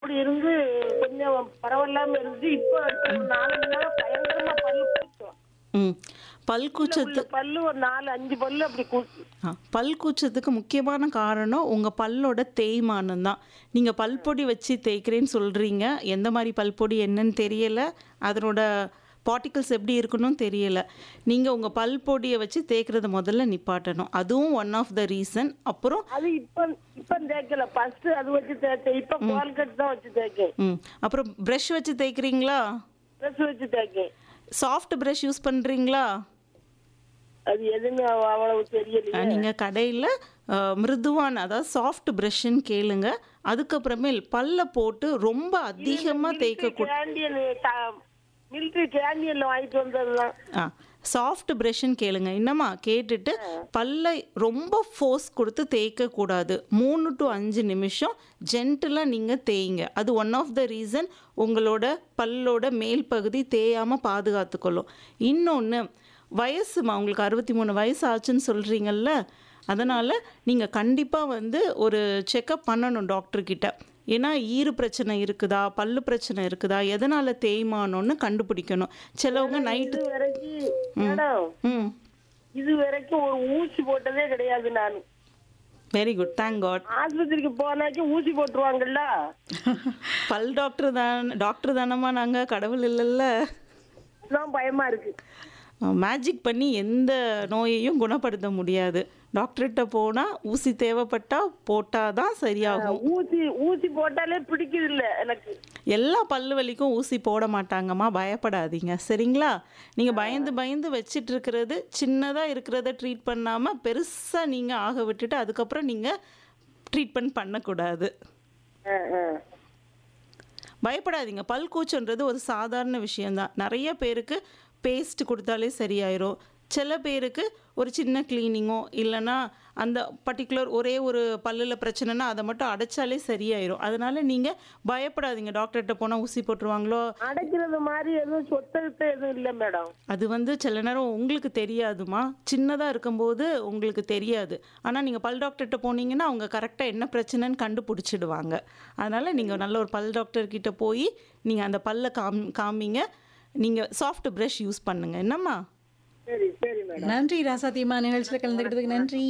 அப்படி இருந்து கொஞ்சம் பரவாயில்லாம இருந்து இப்போ இப்போ ஒரு நாலஞ்சு நாள் பயங்கரமா பல்லு கூச்சம் ம் பல் கூச்சத்து உள்ள பல்லு ஒரு நாலு அஞ்சு பல்லு அப்படி கூச்சு ஆ, பல் கூச்சத்துக்கு முக்கியமான காரணம் உங்கள் பல்லோட தேய்மானம் தான் நீங்கள் பல்பொடி வச்சு தேய்க்கிறேன்னு சொல்கிறீங்க எந்த மாதிரி பல்பொடி என்னன்னு தெரியல அதனோட பார்ட்டிகல்ஸ் எப்படி இருக்கணும் தெரியல நீங்கள் உங்கள் பல்பொடியை வச்சு தேய்க்கிறத முதல்ல நிப்பாட்டணும் அதுவும் ஒன் ஆஃப் த ரீசன் அப்புறம் அது இப்ப இப்ப தேய்க்கல ஃபர்ஸ்ட் அது வச்சு தேய்ச்சேன் இப்ப கோல்கட் தான் வச்சு தேய்க்கேன் ம் அப்புறம் ப்ரஷ் வச்சு தேய்க்கிறீங்களா ட்ரெஸ் வச்சு தேய்க்கேன் சாஃப்ட் ப்ரஷ் யூஸ் பண்ணுறீங்களா அது எதுன்னு அவ- அவ்வளவு தெரியலையே நீங்கள் கடையில் மிருதுவான அதாவது சாஃப்ட் ப்ரஷ்ன்னு கேளுங்க அதுக்கப்புறமேல் பல்ல போட்டு ரொம்ப அதிகமாக தேய்க்க கேண்டியன் மிலிட்ரி கேண்டியன்ல வாங்கிட்டு வந்ததுதான் ஆ சாஃப்ட் ப்ரஷ்ன்னு கேளுங்க என்னம்மா கேட்டுட்டு பல்லை ரொம்ப ஃபோர்ஸ் கொடுத்து தேய்க்க கூடாது மூணு டு அஞ்சு நிமிஷம் ஜென்டிலாக நீங்கள் தேய்ங்க அது ஒன் ஆஃப் த ரீசன் உங்களோட பல்லோட மேல் பகுதி தேயாமல் பாதுகாத்துக்கொள்ளும் இன்னொன்று வயசுமா உங்களுக்கு அறுபத்தி மூணு வயசு ஆச்சுன்னு சொல்கிறீங்கல்ல அதனால் நீங்கள் கண்டிப்பாக வந்து ஒரு செக்கப் பண்ணணும் டாக்டர்கிட்ட ஏன்னா ஈறு பிரச்சனை இருக்குதா பல்லு பிரச்சனை இருக்குதா எதனால் தேய்மானம்னு கண்டுபிடிக்கணும் சிலவங்க நைட்டு இது வரைக்கும் மேடம் ம் இது வரைக்கும் ஒரு ஊசி போட்டதே கிடையாது நான் வெரி குட் தேங்க் காட் ஆஸ்பத்திரிக்கு போனாக்கி ஊசி போட்டுருவாங்கல்ல பல் டாக்டர் தான் டாக்டர் தானம்மா நாங்கள் கடவுள் இல்லைல்ல தான் பயமா இருக்கு மேஜிக் பண்ணி எந்த நோயையும் குணப்படுத்த முடியாது டாக்டர்கிட்ட போனால் ஊசி தேவைப்பட்டா போட்டால் தான் சரியாகும் ஊசி ஊசி போட்டாலே பிடிக்குது இல்ல எனக்கு எல்லா பல்லு வலிக்கும் ஊசி போட மாட்டாங்கம்மா பயப்படாதீங்க சரிங்களா நீங்கள் பயந்து பயந்து வச்சிட்டு இருக்கிறது சின்னதாக இருக்கிறத ட்ரீட் பண்ணாமல் பெருசாக நீங்கள் ஆக விட்டுட்டு அதுக்கப்புறம் நீங்கள் ட்ரீட்மெண்ட் பண்ணக்கூடாது ஆ, ஆ. பயப்படாதீங்க பல் கூச்சன்றது ஒரு சாதாரண விஷயம்தான் நிறைய பேருக்கு பேஸ்ட் கொடுத்தாலே சரியாயிரும் சில பேருக்கு ஒரு சின்ன க்ளீனிங்கோ இல்லைன்னா அந்த பர்டிகுலர் ஒரே ஒரு பல்லில் பிரச்சனைனா அதை மட்டும் அடைச்சாலே சரியாயிரும் அதனால நீங்கள் பயப்படாதீங்க டாக்டர்கிட்ட போனால் ஊசி போட்டுருவாங்களோ அடைக்கிறது மாதிரி எதுவும் சொத்தழுத்த எதுவும் இல்ல மேடம் அது வந்து சில நேரம் உங்களுக்கு தெரியாதுமா சின்னதாக இருக்கும்போது உங்களுக்கு தெரியாது ஆனால் நீங்கள் பல் டாக்டர்கிட்ட போனீங்கன்னா அவங்க கரெக்டாக என்ன பிரச்சனைன்னு கண்டுபிடிச்சிடுவாங்க அதனால் நீங்கள் நல்ல ஒரு பல் டாக்டர் கிட்ட போய் நீங்கள் அந்த பல்லை காம் காமிங்க நீங்கள் சாஃப்ட் ப்ரஷ் யூஸ் பண்ணுங்க என்னம்மா சரி சரி மேடம் நன்றி ராசாத்தியம்மா நிகழ்ச்சியில் கலந்துக்கிட்டதுக்கு நன்றி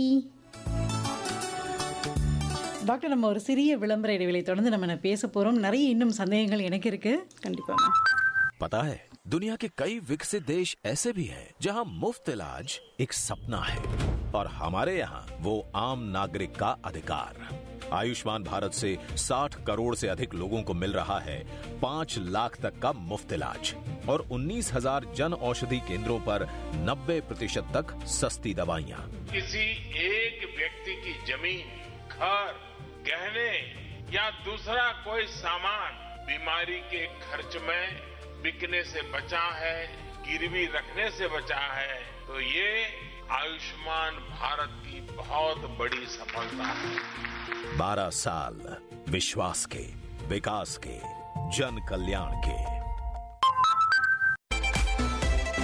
டாக்டர் நம்ம ஒரு சிறிய விளம்பர இடைவெளி தொடர்ந்து நம்ம பேச போறோம் நிறைய இன்னும் சந்தேகங்கள் எனக்கு இருக்கு கண்டிப்பாக पता है दुनिया के कई विकसित देश ऐसे भी हैं जहां मुफ्त इलाज एक सपना है और हमारे यहाँ वो आम नागरिक का अधिकार आयुष्मान भारत से 60 करोड़ से अधिक लोगों को मिल रहा है 5 लाख तक का मुफ्त इलाज और 19,000 जन औषधि केंद्रों पर 90 प्रतिशत तक सस्ती दवाइयाँ किसी एक व्यक्ति की जमीन घर गहने या दूसरा कोई सामान बीमारी के खर्च में बिकने से बचा है गिरवी रखने से बचा है तो ये आयुष्मान भारत की बहुत बड़ी सफलता है 12 साल विश्वास के विकास के जन कल्याण के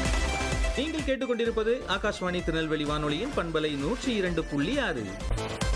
நீங்கள் கேட்டுக்கொண்டிருப்பது ஆகாஷ்வாணி திருநெல்வேலி வானொலியின் பண்பலை நூற்றி இரண்டு புள்ளி ஆறு